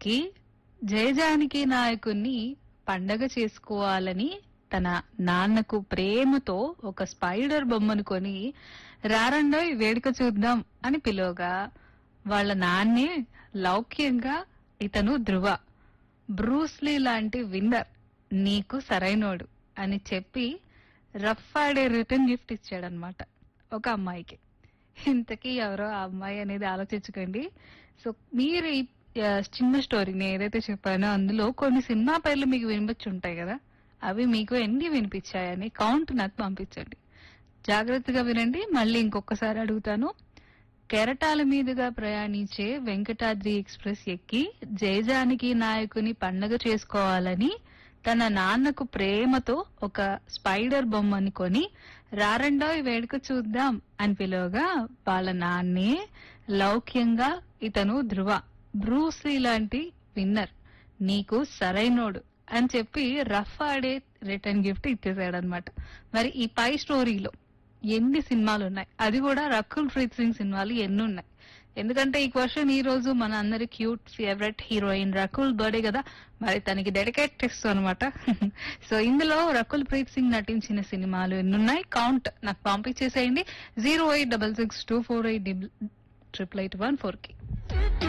ఎక్కి జయజానకి నాయకుణ్ణి పండగ చేసుకోవాలని తన నాన్నకు ప్రేమతో ఒక స్పైడర్ బొమ్మను కొని రారండోయ్ వేడుక చూద్దాం అని పిలువగా వాళ్ళ నాన్నే లౌక్యంగా ఇతను ధృవ బ్రూస్లీ లాంటి విన్నర్ నీకు సరైనోడు అని చెప్పి రఫ్ ఆడే రిటర్న్ గిఫ్ట్ ఇచ్చాడనమాట ఒక అమ్మాయికి ఇంతకీ ఎవరో ఆ అమ్మాయి అనేది ఆలోచించుకోండి సో మీరు ఈ ఆ, చిన్న స్టోరీ నేను ఏదైతే చెప్పానో అందులో కొన్ని సినిమా పేర్లు మీకు వినిపించి ఉంటాయి కదా అవి మీకు ఎన్ని వినిపించాయని కౌంట్ నాకు పంపించండి జాగ్రత్తగా వినండి మళ్ళీ ఇంకొకసారి అడుగుతాను కెరటాల మీదుగా ప్రయాణించే వెంకటాద్రి ఎక్స్ప్రెస్ ఎక్కి జయజానకి నాయకుని పండగ చేసుకోవాలని తన నాన్నకు ప్రేమతో ఒక స్పైడర్ బొమ్మని కొని రారండోయ్ వేడుక చూద్దాం అని పిలువగా వాళ్ళ నాన్నే లౌక్యంగా ఇతను ధృవ బ్రూసీ లాంటి విన్నర్ నీకు సరైనోడు అని చెప్పి రఫ్ ఆడే రిటర్న్ గిఫ్ట్ ఇచ్చేసాడనమాట మరి ఈ పై స్టోరీలో ఎన్ని సినిమాలు ఉన్నాయి అది కూడా రకుల్ ప్రీత్ సింగ్ సినిమాలు ఎన్ని ఉన్నాయి ఎందుకంటే ఈ క్వశ్చన్ ఈ రోజు మన అందరి cute favourite heroine Rakul birthday కదా మరి తనకి డెడికేట్ చేస్తాం అనమాట సో ఇందులో రకుల్ ప్రీత్ సింగ్ నటించిన సినిమాలు ఎన్ని ఉన్నాయి కౌంట్ నాకు పంపించేసేయండి zero eight double six two four eight triple eight one four కి